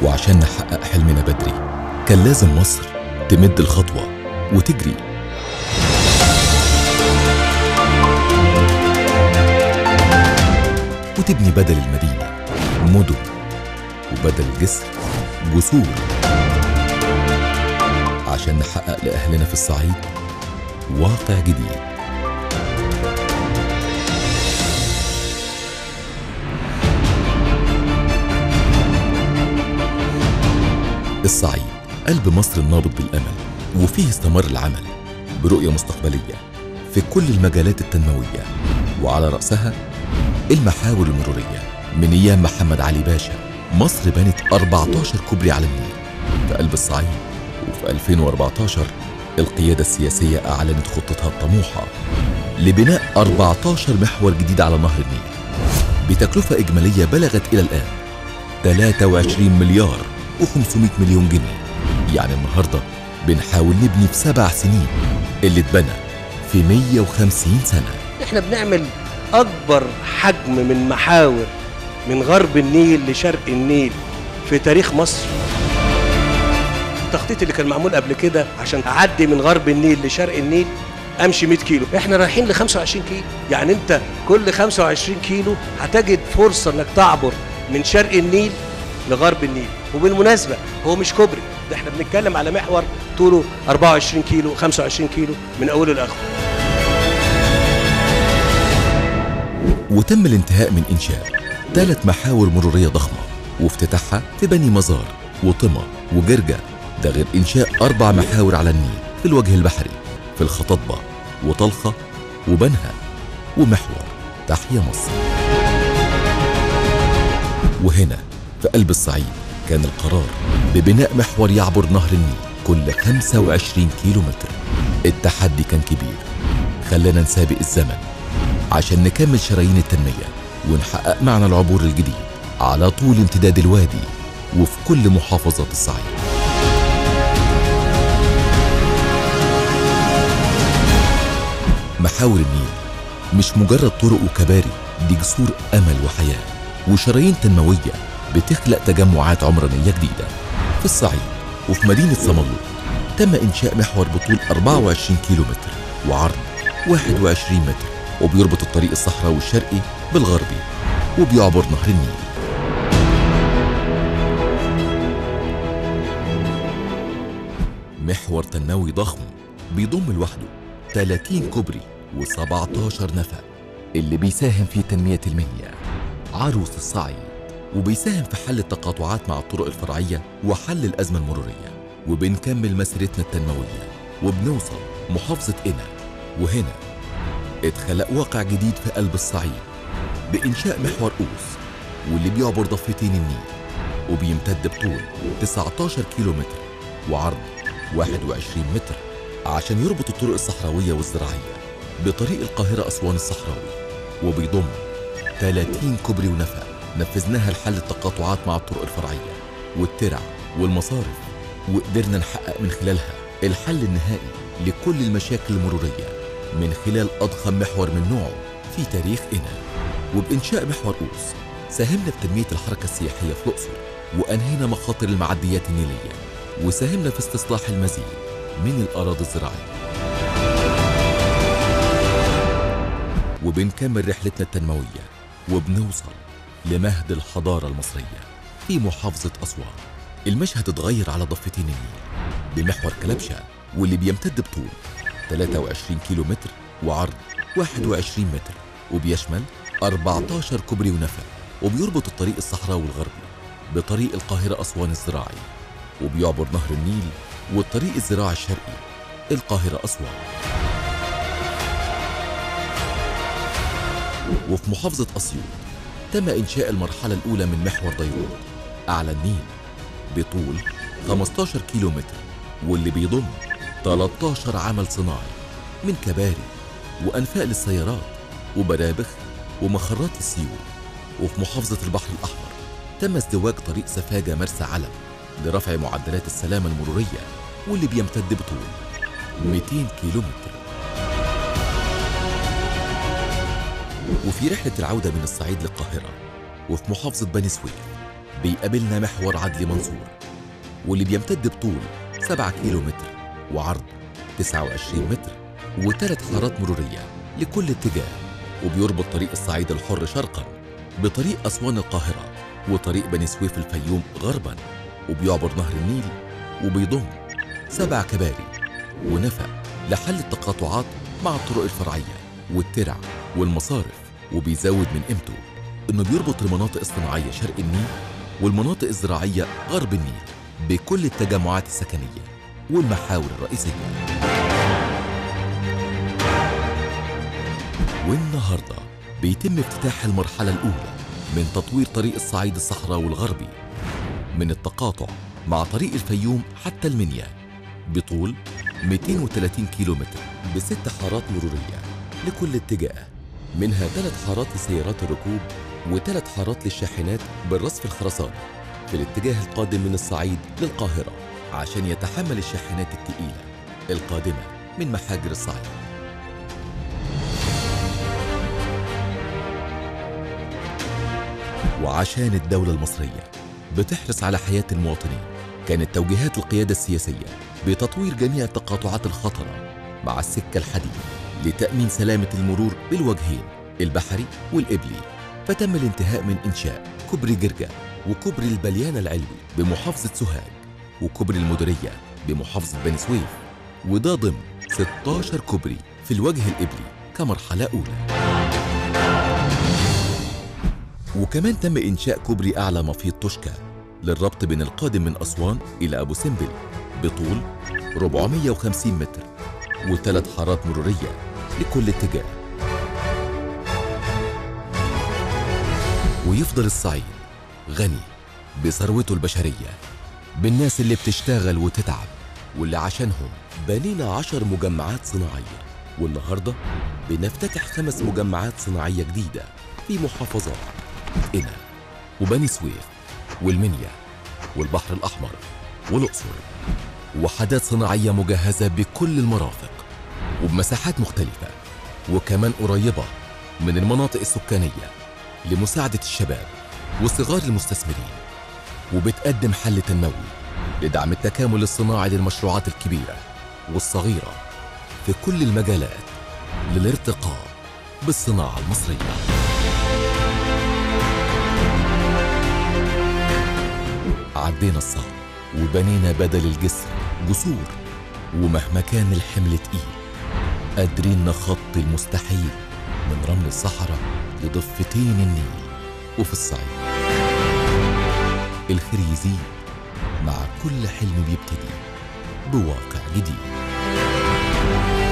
وعشان نحقق حلمنا بدري كان لازم مصر تمد الخطوة وتجري وتبني بدل المدينة مدن وبدل الجسر جسور عشان نحقق لأهلنا في الصعيد واقع جديد الصعيد قلب مصر النابض بالأمل وفيه استمر العمل برؤية مستقبلية في كل المجالات التنموية وعلى رأسها المحاور المرورية من أيام محمد علي باشا مصر بنت 14 كوبري على النيل في قلب الصعيد وفي 2014 القيادة السياسية أعلنت خطتها الطموحة لبناء 14 محور جديد على نهر النيل بتكلفة إجمالية بلغت إلى الآن 23 مليار و500 مليون جنيه يعني النهاردة بنحاول نبني في سبع سنين اللي اتبنى في 150 سنة احنا بنعمل اكبر حجم من محاور من غرب النيل لشرق النيل في تاريخ مصر التخطيط اللي كان معمول قبل كده عشان اعدي من غرب النيل لشرق النيل امشي 100 كيلو احنا رايحين ل 25 كيلو يعني انت كل 25 كيلو هتجد فرصه انك تعبر من شرق النيل لغرب النيل وبالمناسبه هو مش كوبري ده احنا بنتكلم على محور طوله 24 كيلو 25 كيلو من اوله لاخره وتم الانتهاء من إنشاء ثلاث محاور مرورية ضخمة وافتتاحها في بني مزار وطمة وجرجة ده غير إنشاء أربع محاور على النيل في الوجه البحري في الخطاطبة وطلخة وبنها ومحور تحيا مصر وهنا في قلب الصعيد كان القرار ببناء محور يعبر نهر النيل كل 25 كيلو متر التحدي كان كبير خلانا نسابق الزمن عشان نكمل شرايين التنمية ونحقق معنى العبور الجديد على طول امتداد الوادي وفي كل محافظات الصعيد محاور النيل مش مجرد طرق وكباري دي جسور أمل وحياة وشرايين تنموية بتخلق تجمعات عمرانية جديدة في الصعيد وفي مدينة صمالوط تم إنشاء محور بطول 24 كيلو متر وعرض 21 متر وبيربط الطريق الصحراوي الشرقي بالغربي وبيعبر نهر النيل محور تنموي ضخم بيضم لوحده 30 كوبري و17 نفق اللي بيساهم في تنمية المنيا عروس الصعيد وبيساهم في حل التقاطعات مع الطرق الفرعية وحل الأزمة المرورية وبنكمل مسيرتنا التنموية وبنوصل محافظة قنا وهنا اتخلق واقع جديد في قلب الصعيد بإنشاء محور أوس واللي بيعبر ضفتين النيل وبيمتد بطول 19 كيلو متر وعرض 21 متر عشان يربط الطرق الصحراوية والزراعية بطريق القاهرة أسوان الصحراوي وبيضم 30 كوبري ونفق نفذناها لحل التقاطعات مع الطرق الفرعية والترع والمصارف وقدرنا نحقق من خلالها الحل النهائي لكل المشاكل المرورية من خلال أضخم محور من نوعه في تاريخ قنا وبإنشاء محور أوس ساهمنا في تنمية الحركة السياحية في الأقصر وأنهينا مخاطر المعديات النيلية وساهمنا في استصلاح المزيد من الأراضي الزراعية وبنكمل رحلتنا التنموية وبنوصل لمهد الحضارة المصرية في محافظة أسوان المشهد اتغير على ضفتين النيل بمحور كلبشة واللي بيمتد بطول 23 كيلو متر وعرض 21 متر وبيشمل 14 كوبري ونفق وبيربط الطريق الصحراوي الغربي بطريق القاهرة أسوان الزراعي وبيعبر نهر النيل والطريق الزراعي الشرقي القاهرة أسوان وفي محافظة أسيوط تم إنشاء المرحلة الأولى من محور ديروت أعلى النيل بطول 15 كيلو متر واللي بيضم 13 عمل صناعي من كباري وأنفاق للسيارات وبرابخ ومخرات للسيول وفي محافظة البحر الأحمر تم ازدواج طريق سفاجة مرسى علم لرفع معدلات السلامة المرورية واللي بيمتد بطول 200 كيلو متر وفي رحلة العودة من الصعيد للقاهرة وفي محافظة بني سويف بيقابلنا محور عدلي منصور واللي بيمتد بطول 7 كيلو متر وعرض 29 متر وثلاث حارات مرورية لكل اتجاه وبيربط طريق الصعيد الحر شرقا بطريق أسوان القاهرة وطريق بني سويف الفيوم غربا وبيعبر نهر النيل وبيضم سبع كباري ونفق لحل التقاطعات مع الطرق الفرعية والترع والمصارف وبيزود من قيمته انه بيربط المناطق الصناعية شرق النيل والمناطق الزراعية غرب النيل بكل التجمعات السكنية والمحاور الرئيسية والنهاردة بيتم افتتاح المرحلة الأولى من تطوير طريق الصعيد الصحراوي الغربي من التقاطع مع طريق الفيوم حتى المنيا بطول 230 كيلومتر بست حارات مرورية لكل اتجاه منها ثلاث حارات لسيارات الركوب وثلاث حارات للشاحنات بالرصف الخرساني في الاتجاه القادم من الصعيد للقاهرة عشان يتحمل الشاحنات الثقيلة القادمة من محاجر الصعيد وعشان الدولة المصرية بتحرص على حياة المواطنين كانت توجيهات القيادة السياسية بتطوير جميع التقاطعات الخطرة مع السكة الحديد لتأمين سلامة المرور بالوجهين البحري والإبلي فتم الانتهاء من إنشاء كوبري جرجا وكوبري البليان العلوي بمحافظة سوهاج وكوبري المديرية بمحافظة بني سويف وده ضمن 16 كوبري في الوجه الإبلي كمرحلة أولى وكمان تم إنشاء كوبري أعلى مفيض توشكا للربط بين القادم من أسوان إلى أبو سمبل بطول 450 متر وثلاث حارات مرورية لكل اتجاه ويفضل الصعيد غني بثروته البشرية بالناس اللي بتشتغل وتتعب واللي عشانهم بنينا عشر مجمعات صناعية والنهاردة بنفتتح خمس مجمعات صناعية جديدة في محافظات قنا وبني سويف والمنيا والبحر الأحمر والأقصر وحدات صناعية مجهزة بكل المرافق وبمساحات مختلفة وكمان قريبة من المناطق السكانية لمساعدة الشباب وصغار المستثمرين وبتقدم حل تنموي لدعم التكامل الصناعي للمشروعات الكبيرة والصغيرة في كل المجالات للارتقاء بالصناعة المصرية عدينا الصعب وبنينا بدل الجسر جسور ومهما كان الحمل تقيل قادرين نخطي المستحيل من رمل الصحراء لضفتين النيل وفي الصعيد الخير يزيد مع كل حلم بيبتدي بواقع جديد